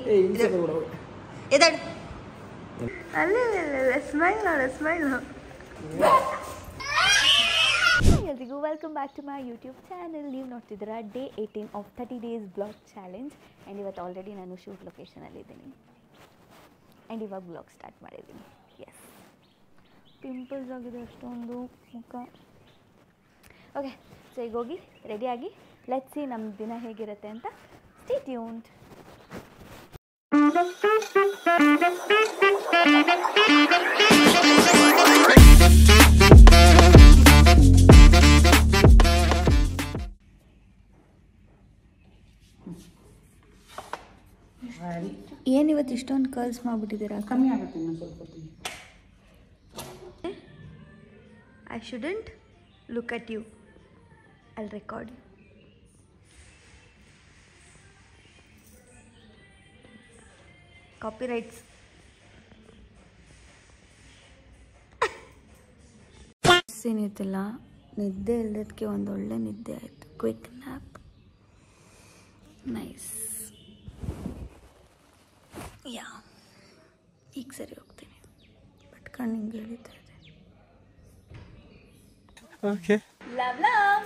ಎದಾಡು ಅಲ್ಲೇ ಸ್ಮೈಲ್ ನೋಡು ಸ್ಮೈಲ್ ಎಲ್ರಿಗೂ welcome back to my YouTube channel ನೀವು ನೋಡ್ತಿದ್ದೀರಾ day eighteen of thirty days vlog challenge and ಇವತ್ತು ಆಲ್ರೆಡಿ ನಾನು ಶೂಟ್ ಲೊಕೇಶನಲ್ಲಿದ್ದೀನಿ ಆ್ಯಂಡ್ ಇವಾಗ ಬ್ಲಾಗ್ ಸ್ಟಾರ್ಟ್ ಮಾಡಿದ್ದೀನಿ ಎಸ್ ಪಿಂಪಲ್ಸ್ ಆಗಿದೆ ಅಷ್ಟೊಂದು ಮುಖ ಓಕೆ ಸೊ ಈಗ ಹೋಗಿ ರೆಡಿಯಾಗಿ ಲೆಟ್ ಸಿ ನಮ್ಮ ದಿನ ಹೇಗಿರುತ್ತೆ ಅಂತ ಸ್ಟೇ ಟ್ಯೂನ್ಡ್ ಏನು ಇವತ್ತು ಇಷ್ಟೊಂದು ಕರ್ಲ್ಸ್ ಮಾಡಿಬಿಟ್ಟಿದ್ದೀರಾ ಕಮ್ಮಿ ಆಗುತ್ತೆ ಇನ್ನೊಂದು ಸ್ವಲ್ಪ ಹೊತ್ತಿಗೆ I shouldn't look at you I'll record you copyrights ಏನಿತ್ತಿಲ್ಲ ನಿದ್ದೆ ಇಲ್ಲದಕ್ಕೆ ಒಂದು ಒಳ್ಳೆ ನಿದ್ದೆ ಆಯಿತು ಕ್ವಿಕ್ ನ್ಯಾಪ್ ನೈಸ್ ಯಾ ಈಗ ಸರಿ ಹೋಗ್ತೀನಿ ಬಟ್ ಕಣ್ಣು ಹಿಂಗೆ ಎಳಿತಾ ಇದೆ Okay. Love, love.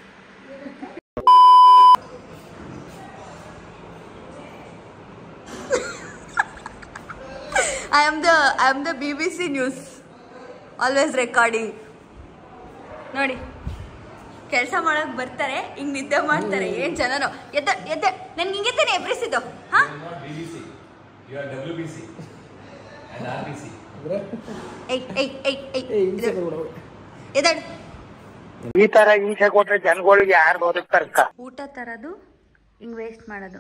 I am the I am the B B C news always recording ನೋಡಿ ಕೆಲಸ ಮಾಡಕ್ ಬರ್ತಾರೆ ಹಿಂಗ್ ನಿದ್ದೆ ಮಾಡ್ತಾರೆ ಏನ್ ಜನನು ಎದ್ದ ಎದ್ದ ನನ್ಗೆ ಹಿಂಗೆ ತಾನೆ ಎಬ್ರಿಸಿದ್ದು ಹಾ You are WBC and RBC. ಏಯ್ ಏಯ್ ಏಯ್ ಏಯ್ ಎದಾಡು ಈ ತರ ಹಿಂಸೆ ಕೊಟ್ರೆ ಜನಗಳಿಗೆ ಯಾರು ಬದುಕ್ತಾರಕ್ಕ ಊಟ ತರೋದು ಹಿಂಗೆ ವೇಸ್ಟ್ ಮಾಡೋದು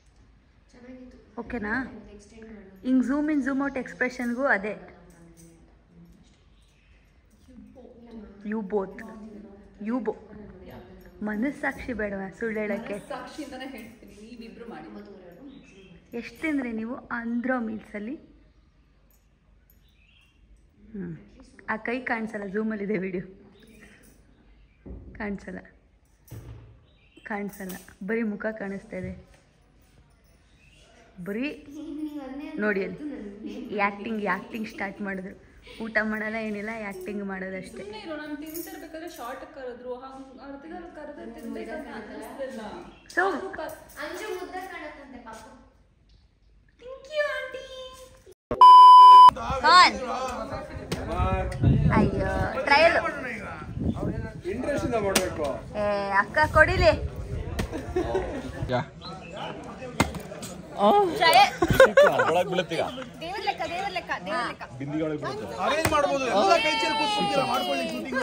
ಓಕೆನಾ ಹಿಂಗೆ ಝೂಮ್ ಇನ್ ಝೂಮ್ ಔಟ್ ಎಕ್ಸ್ಪ್ರೆಷನ್ಗೂ ಅದೇ ಯು ಬೋತ್ ಯು ಬೋ ಮನಸ್ಸಾಕ್ಷಿ ಬೇಡವಾ ಸುಳ್ಳು ಹೇಳೋಕ್ಕೆ ಎಷ್ಟು ತಿಂದ್ರಿ ನೀವು ಆಂಧ್ರ ಮೀಲ್ಸಲ್ಲಿ ಹ್ಞೂ ಆ ಕೈ ಕಾಣಿಸಲ್ಲ ಝೂಮಲ್ಲಿದೆ ವಿಡಿಯೋ ಕಾಣಿಸಲ್ಲ ಕಾಣಿಸಲ್ಲ ಬರೀ ಮುಖ ಕಾಣಿಸ್ತಾ ಇದೆ ಬರೀ ನೋಡಿ ಅಲ್ಲಿ ಆ್ಯಕ್ಟಿಂಗ್ ಆ್ಯಕ್ಟಿಂಗ್ ಸ್ಟಾರ್ಟ್ ಮಾಡಿದ್ರು ಊಟ ಮಾಡಲ್ಲ ಏನಿಲ್ಲ ಆ್ಯಕ್ಟಿಂಗ್ ಮಾಡೋದಷ್ಟೇ ಸೊ ಕಾನ್ ಅಯ್ಯೋ ಟ್ರಯಲ್ ಇಂಟ್ರೆಸ್ಟ್ ಇಂದ ಮಾಡಬೇಕು ಏ ಅಕ್ಕ ಕೊಡಿಲಿ ಒಳಗೆ ಬೀಳುತ್ತೀಗ ಬಿಂದಿಗೆ ಬೀಳುತ್ತೆ ಅರೇಂಜ್ ಮಾಡ್ಬೋದು ಎಲ್ಲ ಕೈ ಚೇರ್ ಕೂತ್ಕೊಂತೀರ ಮಾಡ್ಕೊಳ್ಳಿ ಶೂಟಿಂಗ್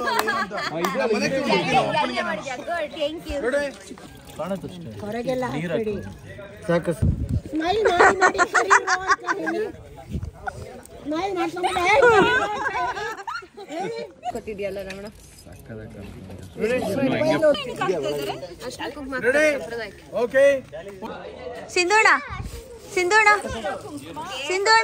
ಓಕೆ ಸಿಂಧೋಣ ಸಿಂಧೋಣ ಸಿಂಧೋಣ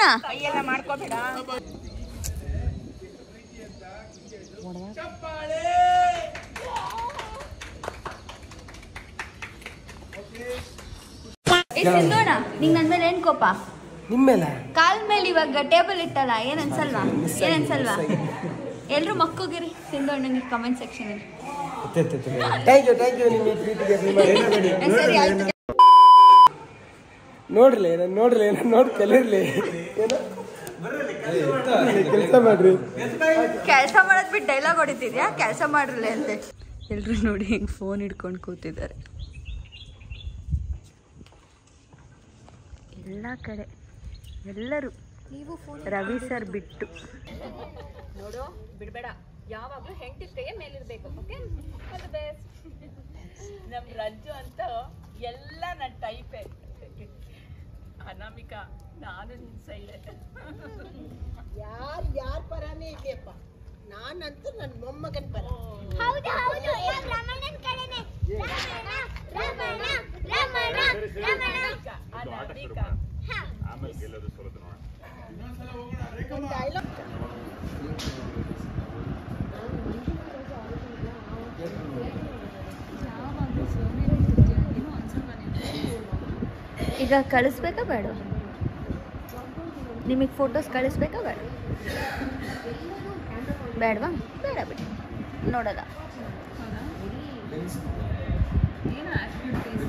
ಏ ಸಿಂಧೋಣ ನಿಂಗೆ ನನ್ನ ಮೇಲೆ ಏನ್ ಕೋಪ ನಿಮ್ಮೇಲೆ ಕಾಲ್ ಮೇಲೆ ಇವಾಗ ಟೇಬಲ್ ಇಟ್ಟಲ್ಲ ಏನ್ ಅನ್ಸಲ್ವಾ ಏನ್ ಅನ್ಸಲ್ವಾ ಎಲ್ರು ಮಕ್ಕೋಗಿರಿ ಸಿಂಧೋಣ್ಣಂಗೆ ಕಮೆಂಟ್ ಸೆಕ್ಷನ್ ಅಲ್ಲಿ ಥ್ಯಾಂಕ್ ಯು ಥ್ಯಾಂಕ್ ಯು ನಿಮ್ಮ ಈ ಪ್ರೀತಿಗೆ ಸರಿ ಆಯ್ತು ನೋಡ್ರಿ ನಾನು ನೋಡ್ರಿ ನಾನು ನೋಡಿ ಕಲೀರ್ಲಿ ಕೆಲಸ ಮಾಡ್ರಿ ಕೆಲಸ ಮಾಡೋದ್ ಬಿಟ್ಟು ಡೈಲಾಗ್ ಹೊಡಿತಿದ್ಯಾ ಕೆಲಸ ಮಾಡ್ರಲ್ಲ ಅಂತೆ ಎಲ್ರು ನೋಡಿ ಹಿಂಗೆ ಫೋನ್ ಹಿಡ್ಕೊಂಡು ಕೂತಿದ್ದಾರೆ ಎಲ್ಲ ಕಡೆ ಎಲ್ಲರೂ ರವಿ ಸರ್ ಬಿಟ್ಟು ನೋಡು ಬಿಡಬೇಡ ಯಾವಾಗಲೂ ಹೆಂಡತಿ ಕೈಯೇ ಮೇಲಿರ್ಬೇಕು ಓಕೆ ನಮ್ ರಂಜು ಅಂತ ಎಲ್ಲ ನನ್ನ ಟೈಪೇ ಅನಾಮಿಕಾ ನಾನು ನಿನ್ ಸೈಡೆ ಯಾರು ಯಾರ ಪರಾನೇ ಇದೆಯಪ್ಪ ನಾನಂತೂ ನನ್ನ ಮೊಮ್ಮಗನ ಪರ ಹೌದು ಹೌದು ಏನ್ ರಮಣನ್ ಕಡೆನೆ ರಮಣ ರಮಣ ರಮಣ ರಮಣ ಅನಾಮಿಕಾ ಹಾ ಈಗ ಕಳಿಸ್ಬೇಕಾ ಬೇಡ ನಿಮಗೆ ಫೋಟೋಸ್ ಕಳಿಸ್ಬೇಕಾ ಬೇಡ ಬೇಡವಾ ಬೇಡ ಬಿಡಿ ನೋಡೋದ ಏನು ಆಕ್ಟಿವಿಟೀಸ್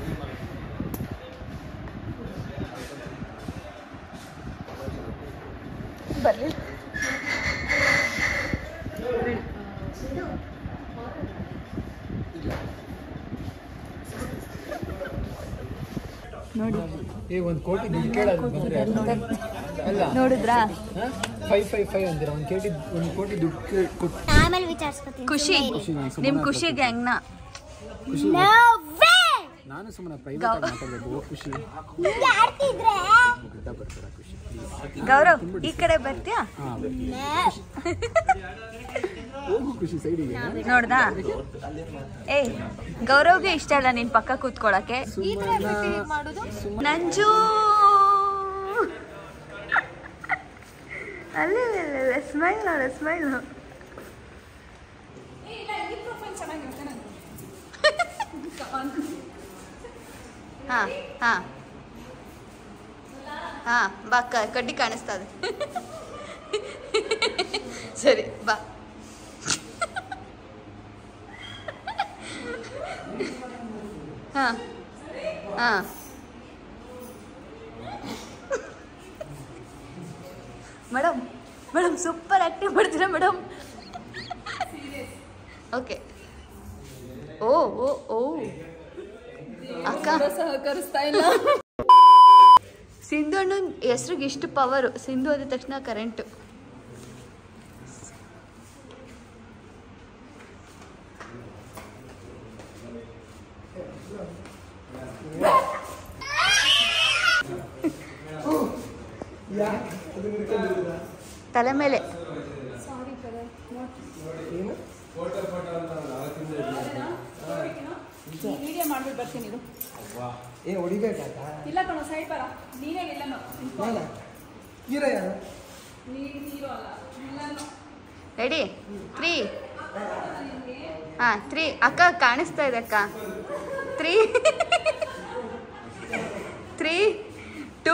ಬರಲಿ ನೋಡಿ ಏ ಒಂದು ಕೋಟಿ ದುಡ್ಡು ಕೇಳೋದು ಬಂದ್ರೆ ಅಲ್ಲ ನೋಡಿದ್ರಾ ಫೈವ್ ಫೈವ್ ಫೈವ್ ಅಂದಿರ ಒಂದು ಕೋಟಿ ಒಂದು ಕೋಟಿ ದುಡ್ಡು ಕೇ- ಕೊಟ್ಟು ಆಮೇಲೆ ವಿಚಾರಿಸ್ಕೊತೀನಿ ಖುಷಿ ನಿಮ್ ಖುಷಿಗೆ ಹೆಂಗ್ನ ನಾನು ಸುಮ್ಮನೆ ಪ್ರೈವೇಟ್ ಮಾತಾಡಬೇಕು ಓ ಖುಷಿ ಆಡ್ತಿದ್ರೆ ಗುಡ್ಡ ಬರ್ತಾರ ಖುಷಿ ಗೌರವ್ ಈ ಕಡೆ ಬರ್ತೀಯಾ ಹಾಂ ಹೋಗು ಖುಷಿ ಸೈಡಿಗೆ ನೋಡ್ದಾ ಏಯ್ ಗೌರವ್ಗೆ ಇಷ್ಟ ಇಲ್ಲ ನಿನ್ ಪಕ್ಕ ಕೂತ್ಕೊಳಕ್ಕೆ ನಂಜು ಅಲ್ಲೇ ಸ್ಮೈಲ್ ನೋಡು ಸ್ಮೈಲ್ ಹಾ ಹಾ ಹಾ ಬಾ ಕ- ಕಡ್ಡಿ ಕಾಣಿಸ್ತಾ ಇದೆ ಸರಿ ಬಾ ಹಾ ಹಾ ಮೇಡಮ್ ಮೇಡಮ್ ಸೂಪರ್ ಆಕ್ಟಿಂಗ್ ಮಾಡ್ತೀರಾ madam okay oh oh oh ಅಕ್ಕ ಸಹಕರಿಸ್ತಾ ಇಲ್ಲ ಸಿಂಧು ಅಣ್ಣನ ಹೆಸ್ರಿಗೆ ಇಷ್ಟು ಪವರು ಸಿಂಧು ಆದ ತಕ್ಷಣ ಕರೆಂಟು ತಲೆ ಮೇಲೆ ವಿಡಿಯೋ ಮಾಡ್ಬಿಟ್ಟು ಬರ್ತೀನಿ ಇದು ಏ ಹೊಡಿಬೇಕಾ ಇಲ್ಲ ಕಣೋ ಸೈಡ್ ಬರ ನೀನೇ ಎಲ್ಲನೋ ನಾನಾ ಹೀರೋ ಯಾರು ನೀನು ಹೀರೋ ಅಲ್ಲ ಎಲ್ಲನೋ ರೆಡಿ ತ್ರೀ ಹಾಂ ತ್ರೀ ಅಕ್ಕ ಕಾಣಿಸ್ತಾ ಇದೆ ಅಕ್ಕ ತ್ರೀ ತ್ರೀ ಟೂ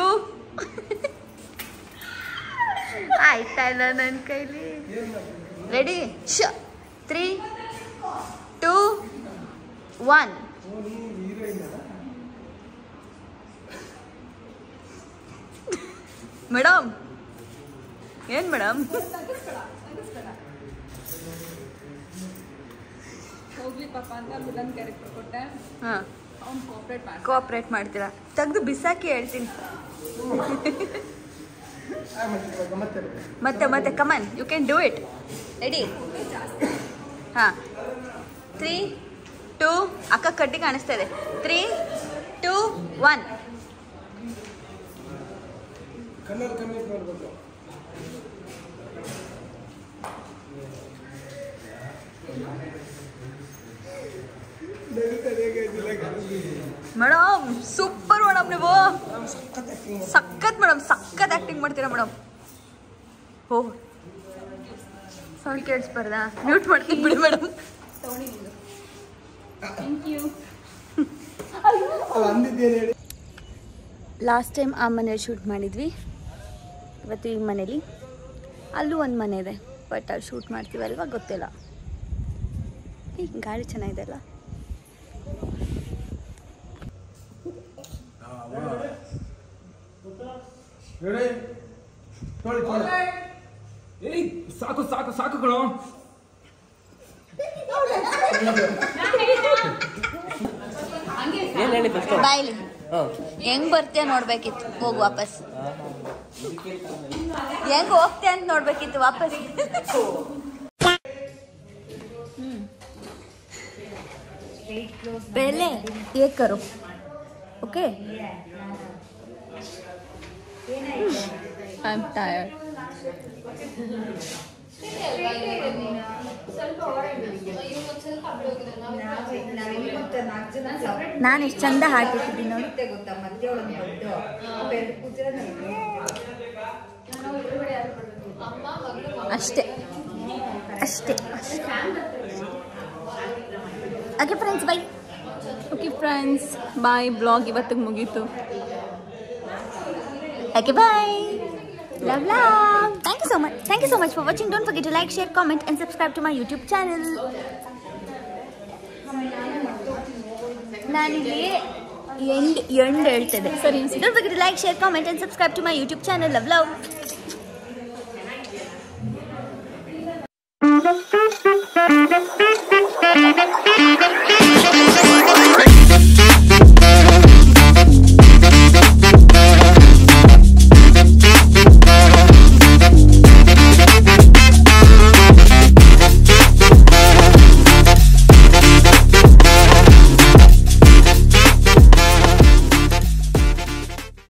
ಆಯ್ತಾ ಇಲ್ಲ ನನ್ನ ಕೈಲಿ ರೆಡಿ ಶ ತ್ರೀ ಟೂ ಒನ್ ಮೇಡಮ್ ಏನು ಮೇಡಮ್ ಹೋಗ್ಲಿ ಪಾಪ ಅಂತ ವಿಲನ್ ಕ್ಯಾರೆಕ್ಟರ್ ಕೊಟ್ಟೆ ಹಾಂ ಅವ್ನು ಕೋಆಪ್ರೇಟ್ ಮಾಡಿ ಕೋಆಪ್ರೇಟ್ ಮಾಡ್ತೀರಾ ತೆಗ್ದು ಬಿಸಾಕಿ ಹೇಳ್ತೀನಿ ಮತ್ತೆ ಮತ್ತೆ ಮತ್ತೆ come on you can do it ready ಹಾಂ ತ್ರೀ ಟೂ ಅಕ್ಕ ಕಡ್ಡಿ ಕಾಣಿಸ್ತಾ ಇದೆ ತ್ರೀ ಟೂ ಒನ್ ಕನ್ನಡ ಕಮ್ಮಿ ಮಾಡಬೇಕು ಮೇಡಮ್ ಸೂಪರ್ ಮೇಡಮ್ ನೀವು ಸಖತ್ ಮೇಡಮ್ ಸಖತ್ ಆ್ಯಕ್ಟಿಂಗ್ ಮಾಡ್ತೀರಾ ಮೇಡಮ್ ಓ ಸೌಂಡ್ ಕೇಳಿಸ್ಬಾರ್ದಾ ಮ್ಯೂಟ್ ಮಾಡ್ತೀನಿ ಬಿಡಿ ಮೇಡಮ್ ಥ್ಯಾಂಕ್ ಯು ಅಲ್ಲ ಅಂದಿದ್ದೇನೆ ಹೇಳಿ ಲಾಸ್ಟ್ ಟೈಮ್ ಆ ಮನೇಲಿ ಶೂಟ್ ಮಾಡಿದ್ವಿ ಇವತ್ತು ಈ ಮನೇಲಿ ಅಲ್ಲೂ ಒಂದು ಮನೆ ಇದೆ ಬಟ್ ಅಲ್ಲಿ ಶೂಟ್ ಮಾಡ್ತೀವಲ್ವ ಗೊತ್ತಿಲ್ಲ ಈ ಗಾಳಿ ಚೆನ್ನಾಗಿದೆ ಅಲ್ಲ ಹೇಳಿ ತೊಳಿ ತೊಳಿ ಏಯ್ ಸಾಕು ಸಾಕು ಸಾಕು ಕಣೋ ಬಾಯ್ಲಿ ಹೆಂಗ್ ಬರ್ತೀಯ ನೋಡ್ಬೇಕಿತ್ತು ಹೋಗು ವಾಪಸ್ ಹೆಂಗ್ ಹೋಗ್ತೀಯ ಅಂತ ನೋಡ್ಬೇಕಿತ್ತು ವಾಪಸ್ पहले ये करो ओके ಐ ಆಮ್ ಟಯರ್ಡ್ ನಾನು ಎಷ್ಟು ಚಂದ ಹಾಕಿಟ್ಟಿದ್ದೀನಿ ನೋಡಿ ಅಷ್ಟೇ ಅಷ್ಟೇ okay friends bye okay friends bye vlog ಇವತ್ತಿಗೆ ಮುಗೀತು okay bye Love, love. Thank you so much. Thank you so much for watching. Don't forget to like, share, comment, and subscribe to my YouTube channel. ನಾನಿಲ್ಲಿ end end ಹೇಳ್ತಿದ್ದೆ ಸರಿ don't forget to like share comment and subscribe to my YouTube channel love love